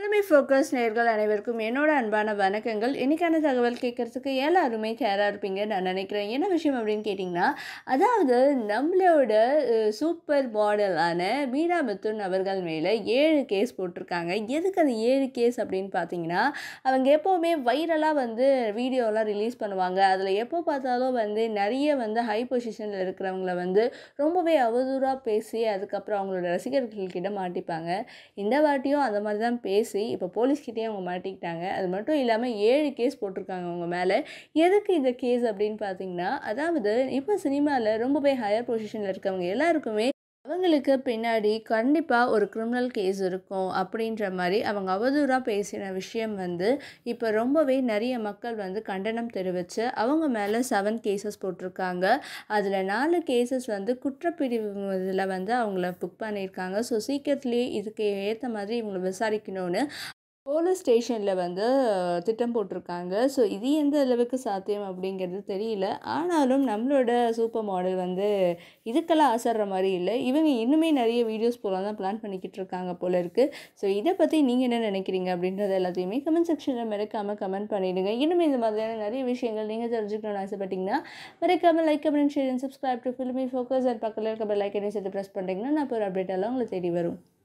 filmy focus நேர்கள் அனைவருக்கும் என்னோட அன்பான வணக்கங்கள் இன்னைக்கான தகவல் கேட்கறதுக்கு எல்லாருமே தயாராக இருப்பீங்க நான் நினைக்கிறேன் என்ன விஷயம் அப்படின்னு கேட்டிங்கன்னா அதாவது நம்மளோட அஹ், சூப்பர் மாடலான மீரா மிதுன் அவர்கள் மேலே ஏழு கேஸ் போட்டிருக்காங்க எதுக்கு அது ஏழு கேஸ் அப்படின்னு பார்த்தீங்கன்னா அவங்க எப்போவுமே வைரலாக வந்து வீடியோலாம் ரிலீஸ் பண்ணுவாங்க அதில் எப்போ பார்த்தாலும் வந்து நிறைய வந்து ஹை பொசிஷனில் இருக்கிறவங்கள வந்து ரொம்பவே அவதூறாக பேசி அதுக்கப்புறம் அவங்களோட ரசிகர்கள்கிட்ட மாட்டிப்பாங்க இந்த வாட்டியும் அந்த மாதிரி தான் பேசி இப்போ போலீஸ்கிட்டே அவங்க மாட்டிக்கிட்டாங்க அது மட்டும் இல்லாமல் ஏழு கேஸ் போட்டிருக்காங்க அவங்க மேலே எதுக்கு இந்த கேஸ் அப்படின்னு பார்த்தீங்கன்னா அதாவது இப்போ சினிமாவில் ரொம்பவே ஹையர் பொசிஷனில் இருக்கவங்க எல்லாருக்குமே அவங்களுக்கு பின்னாடி கண்டிப்பாக ஒரு கிரிமினல் கேஸ் இருக்கும் அப்படின்ற மாதிரி அவங்க அவதூறாக பேசின விஷயம் வந்து இப்போ ரொம்பவே நிறைய மக்கள் வந்து கண்டனம் தெரிவித்து அவங்க மேலே செவன் கேசஸ் போட்டிருக்காங்க அதில் நாலு கேசஸ் வந்து குற்றப்பிரிவு இதில் வந்து அவங்கள புக் பண்ணியிருக்காங்க ஸோ சீக்கிரத்துலேயே இதுக்கு ஏற்ற மாதிரி இவங்களை விசாரிக்கணும்னு போலீஸ் ஸ்டேஷனில் வந்து அஹ், திட்டம் போட்டிருக்காங்க ஸோ இது எந்த அளவுக்கு சாத்தியம் அப்படிங்கிறது தெரியல ஆனாலும் நம்மளோட சூப்பர் மாடல் வந்து இதுக்கெல்லாம் ஆசைற மாதிரி இல்லை இவங்க இன்னுமே நிறைய வீடியோஸ் போல தான் பிளான் பண்ணிக்கிட்டு இருக்காங்க போல இருக்குது ஸோ இதை பற்றி நீங்கள் என்ன நினைக்கிறீங்க அப்படின்றது எல்லாத்தையுமே கமெண்ட் செக்ஷனில் மறக்காமல் கமெண்ட் பண்ணிவிடுங்க இன்னுமே இந்த மாதிரியான நிறைய விஷயங்கள் நீங்கள் தெரிஞ்சுக்கணும்னு ஆசைப்பட்டீங்கன்னா மறக்காமல் like comment share and subscribe to filmy focus and பக்கத்தில் இருக்க பெல் ஐக்கனை சேர்த்து ப்ரெஸ் பண்ணிட்டீங்கன்னா நான் இப்போ ஒரு அப்டேட் எல்லாம் உங்களுக்கு தேடி வரும்